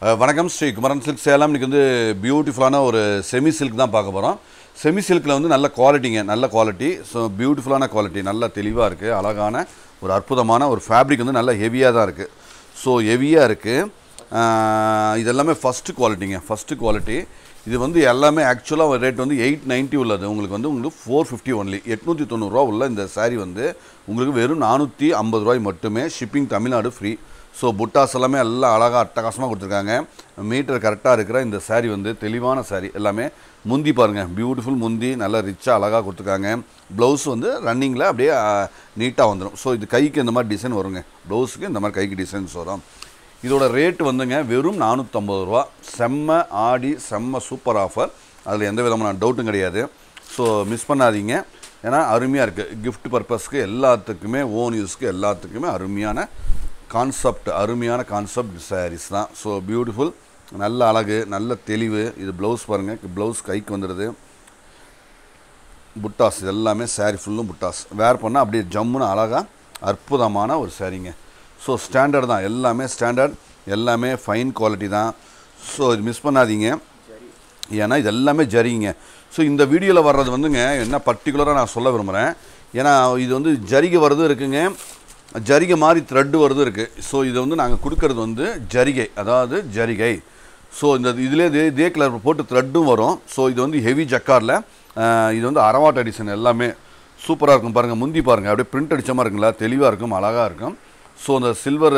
அஹ், வணக்கம் ஸ்ரீ குமரன் சில்க் சேலம் இன்னைக்கு வந்து பியூட்டிஃபுல்லான ஒரு செமி சில்க் தான் பார்க்க போகிறோம் செமி சில்கில் வந்து நல்ல குவாலிட்டிங்க நல்ல குவாலிட்டி ஸோ பியூட்டிஃபுல்லான குவாலிட்டி நல்ல தெளிவாக இருக்குது அழகான ஒரு அற்புதமான ஒரு ஃபேப்ரிக் வந்து நல்ல ஹெவியாக தான் இருக்குது ஸோ ஹெவியாக இருக்குது இது எல்லாமே ஃபஸ்ட்டு குவாலிட்டிங்க ஃபஸ்ட்டு குவாலிட்டி இது வந்து எல்லாமே ஆக்சுவலாக ரேட் வந்து எயிட் நைன்ட்டி உள்ளது உங்களுக்கு வந்து உங்களுக்கு ஃபோர் ஃபிஃப்டி ஒன்லி எட்நூற்றி தொண்ணூறுரூவா உள்ள இந்த saree வந்து உங்களுக்கு வெறும் நானூற்றி ஐம்பது ரூபாய் மட்டுமே ஷிப்பிங் தமிழ்நாடு ஃப்ரீ ஸோ புட்டாஸ் எல்லாமே எல்லாம் அழகாக அட்டகாசமாக கொடுத்துருக்காங்க மீட்டர் கரெக்டாக இருக்கிற இந்த saree வந்து தெளிவான saree எல்லாமே முந்தி பாருங்கள் பியூட்டிஃபுல் முந்தி நல்லா ரிச்சாக அழகாக கொடுத்துருக்காங்க ப்ளவுஸ் வந்து ரன்னிங்கில் அப்படியே நீட்டாக வந்துடும் ஸோ இது கைக்கு இந்த மாதிரி டிசைன் வருங்க ப்ளவுஸுக்கு இந்த மாதிரி கைக்கு டிசைன்ஸ் வரும் இதோட ரேட் வந்துங்க வெறும் நானூற்றம்பது ரூபா செம்ம ஆடி செம்ம சூப்பர் ஆஃபர் அதில் எந்த விதமான டவுட்டும் கிடையாது ஸோ மிஸ் பண்ணாதீங்க ஏன்னா அருமையாக இருக்குது gift பர்பஸ்க்கு எல்லாத்துக்குமே ஓன் யூஸ்க்கு எல்லாத்துக்குமே அருமையான கான்செப்ட் அருமையான கான்செப்ட் sarees தான் ஸோ பியூட்டிஃபுல் நல்ல அழகு நல்ல தெளிவு இது ப்ளவுஸ் பாருங்கள் ப்ளவுஸ் கைக்கு வந்துடுது புட்டாஸ் இது எல்லாமே saree ஃபுல்லும் புட்டாஸ் வேர் பண்ணால் அப்படியே ஜம்முன்னு அழகாக அற்புதமான ஒரு சாரீங்க ஸோ ஸ்டாண்டர்ட் தான் எல்லாமே ஸ்டாண்டர்ட் எல்லாமே ஃபைன் குவாலிட்டி தான் ஸோ இது மிஸ் பண்ணாதீங்க ஏன்னா இது எல்லாமே ஜரிங்க ஸோ இந்த வீடியோவில் வர்றது வந்துங்க என்ன பர்டிகுலராக நான் சொல்ல விரும்புகிறேன் ஏன்னா இது வந்து ஜரிகை வர்றதும் இருக்குங்க ஜரிகை மாதிரி த்ரெட்டு வர்றதும் இருக்குது ஸோ இதை வந்து நாங்கள் கொடுக்கறது வந்து ஜரிகை அதாவது ஜரிகை ஸோ இந்த இதிலே இதே இதே கலர் போட்டு த்ரெட்டும் வரும் ஸோ இது வந்து ஹெவி ஜக்காரில் இது வந்து அரவாட் அடிஷன் எல்லாமே சூப்பராக இருக்கும் பாருங்கள் முந்தி பாருங்கள் அப்படியே பிரிண்ட் அடிச்ச மாதிரி இருக்குங்களா தெளிவாக இருக்கும் அழகாக இருக்கும் ஸோ அந்த சில்வர்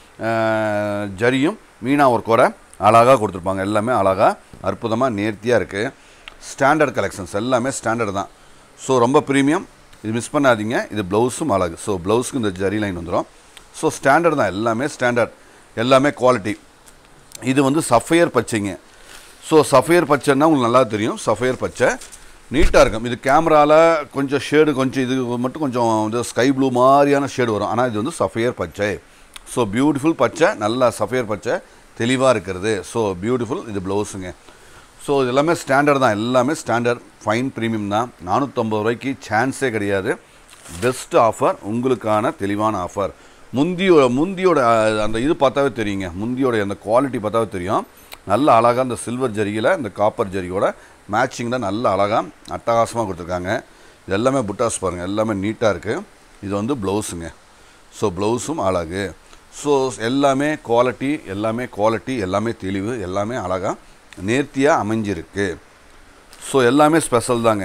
ஜரியும் மீனா ஒர்க்கோட அழகாக கொடுத்துருப்பாங்க எல்லாமே அழகாக அற்புதமாக நேர்த்தியாக இருக்குது ஸ்டாண்டர்ட் கலெக்ஷன்ஸ் எல்லாமே ஸ்டாண்டர்ட் தான் ஸோ ரொம்ப ப்ரீமியம் இது மிஸ் பண்ணாதீங்க இது ப்ளவுஸும் அழகு ஸோ ப்ளவுஸுக்கு இந்த ஜரி லைன் வந்துடும் ஸோ ஸ்டாண்டர்ட் தான் எல்லாமே ஸ்டாண்டர்ட் எல்லாமே குவாலிட்டி இது வந்து சஃபையர் பச்சைங்க ஸோ சஃபையர் பச்சைன்னா உங்களுக்கு நல்லா தெரியும் சஃபையர் பச்சை நீட்டாக இருக்கும் இது கேமராவில் கொஞ்சம் ஷேடு கொஞ்சம் இது மட்டும் கொஞ்சம் இந்த ஸ்கை ப்ளூ மாதிரியான ஷேடு வரும் ஆனால் இது வந்து சஃபையர் பச்சை ஸோ பியூட்டிஃபுல் பச்சை நல்லா சஃபையர் பச்சை தெளிவாக இருக்கிறது ஸோ பியூட்டிஃபுல் இது ப்ளவுஸுங்க ஸோ இது எல்லாமே ஸ்டாண்டர்ட் தான் எல்லாமே ஸ்டாண்டர்ட் ஃபைன் ப்ரீமியம் தான் நானூற்றம்பது ரூபாய்க்கு சான்ஸே கிடையாது பெஸ்ட் ஆஃபர் உங்களுக்கான தெளிவான ஆஃபர் முந்தியோட முந்தியோட அஹ், அந்த இது பார்த்தாவே தெரியுங்க முந்தியோட அந்த குவாலிட்டி பார்த்தாவே தெரியும் நல்ல அழகாக அந்த சில்வர் ஜரிகையில் இந்த காப்பர் ஜரிகையோட மேட்சிங் தான் நல்ல அழகாக அட்டகாசமாக கொடுத்துருக்காங்க இது எல்லாமே புட்டாஸ் பாருங்கள் எல்லாமே நீட்டாக இருக்குது இது வந்து ப்ளவுஸுங்க ஸோ ப்ளவுஸும் அழகு ஸோ எல்லாமே குவாலிட்டி எல்லாமே குவாலிட்டி எல்லாமே தெளிவு எல்லாமே அழகாக நேர்த்தியாக அமைஞ்சிருக்கு ஸோ எல்லாமே ஸ்பெஷல் தாங்க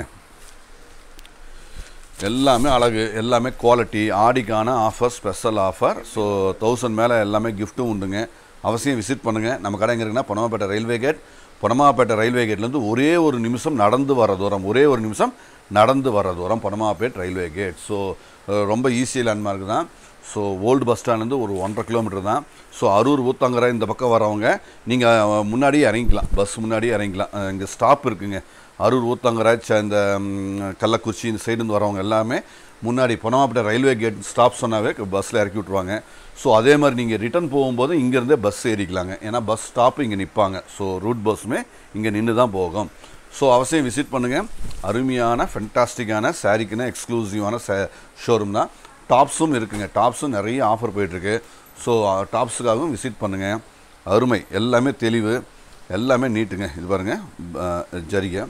எல்லாமே அழகு எல்லாமே குவாலிட்டி ஆடிக்கான offer special offer so thousand மேலே எல்லாமே கிஃப்ட்டும் உண்டுங்க அவசியம் விசிட் பண்ணுங்கள் நம்ம கடை எங்கே இருக்குன்னா Ponnammapettai railway gate Ponnammapettai railway கேட்லேருந்து ஒரே ஒரு நிமிஷம் நடந்து வர தூரம் ஒரே ஒரு நிமிஷம் நடந்து வர தூரம் பொனமாப்பேட் ரயில்வே கேட் ஸோ ரொம்ப ஈஸி லேண்ட்மார்க் தான் ஸோ ஓல்டு பஸ் ஸ்டாண்ட்லேருந்து ஒரு ஒன்றரை கிலோமீட்டர் தான் ஸோ அரூர் ஊத்தங்கரை இந்த பக்கம் வரவங்க நீங்கள் முன்னாடியே இறங்கிக்கலாம் பஸ் முன்னாடியே இறங்கிக்கலாம் இங்கே ஸ்டாப் இருக்குங்க அரூர் ஊத்தங்கரை ச- இந்த ம், கள்ளக்குறிச்சி இந்த சைடுந்து வரவங்க எல்லாமே முன்னாடி பொனமாப்பட்ட ரயில்வே கேட் ஸ்டாப் சொன்னாவே பஸ்ஸில் இறக்கி விட்ருவாங்க ஸோ அதே மாதிரி நீங்கள் ரிட்டர்ன் போகும்போது இங்கேருந்தே பஸ் ஏறிக்கலாங்க ஏன்னா பஸ் ஸ்டாப்பு இங்கே நிற்பாங்க ஸோ ரூட் பஸ்ஸுமே இங்கே நின்று தான் போகும் ஸோ அவசியம் விசிட் பண்ணுங்கள் அருமையான ஃபென்டாஸ்டிக்கான சாரீக்குன்னு எக்ஸ்க்ளூசிவான சே ஷோரூம் தான் டாப்ஸும் இருக்குங்க டாப்ஸும் நிறைய ஆஃபர் போயிட்டுருக்கு ஸோ டாப்ஸுக்காகவும் விசிட் பண்ணுங்கள் அருமை எல்லாமே தெளிவு எல்லாமே நீட்டுங்க இது பாருங்கள் ஜரிகை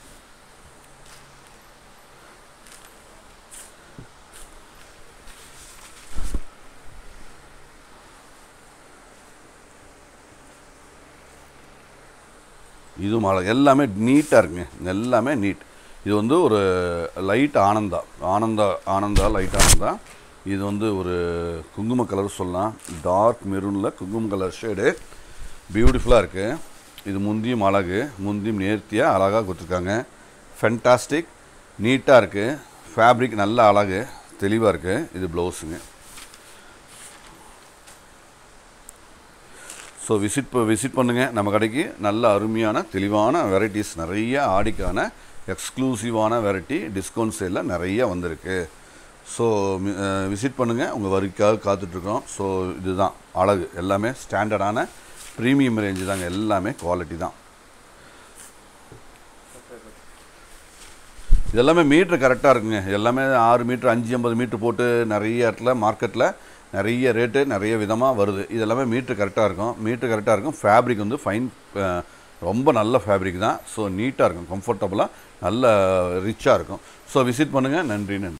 இது மழை எல்லாமே நீட்டாக இருக்குங்க எல்லாமே நீட் இது வந்து ஒரு லைட் ஆனந்தா ஆனந்தா ஆனந்தா லைட் ஆனந்தா இது வந்து ஒரு குங்கும கலர் சொல்லலாம் டார்க் மெரூனில் குங்கும கலர் ஷேடு பியூட்டிஃபுல்லாக இருக்குது இது முந்தியும் அழகு முந்தியும் நேர்த்தியாக அழகாக கொடுத்துருக்காங்க ஃபென்டாஸ்டிக் நீட்டாக இருக்குது ஃபேப்ரிக் நல்ல அழகு தெளிவாக இருக்குது இது ப்ளவுஸுங்க ஸோ விசிட் விசிட் பண்ணுங்கள் நம்ம கடைக்கு நல்ல அருமையான தெளிவான வெரைட்டிஸ் நிறைய ஆடிக்கான எக்ஸ்க்ளூசிவான வெரைட்டி டிஸ்கவுண்ட் சேலில் நிறைய வந்திருக்கு ஸோ விசிட் பண்ணுங்கள் உங்கள் வரிக்காக காத்துட்ருக்கோம் ஸோ இதுதான் அழகு எல்லாமே ஸ்டாண்டர்டான ப்ரீமியம் ரேஞ்சு தாங்க எல்லாமே குவாலிட்டி தான் இதெல்லாமே மீட்ரு கரெக்டாக இருக்குங்க எல்லாமே ஆறு மீட்ரு அஞ்சு ஐம்பது மீட்ரு போட்டு நிறைய இடத்துல மார்க்கெட்டில் நிறைய ரேட்டு நிறைய விதமாக வருது இது எல்லாமே மீட்ரு கரெக்டாக இருக்கும் மீட்ரு கரெக்டாக இருக்கும் ஃபேப்ரிக் வந்து ஃபைன் ரொம்ப நல்ல ஃபேப்ரிக் தான் ஸோ நீட்டாக இருக்கும் கம்ஃபர்டபுளாக நல்ல ரிச்சாக இருக்கும் ஸோ விசிட் பண்ணுங்கள் நன்றி நன்றி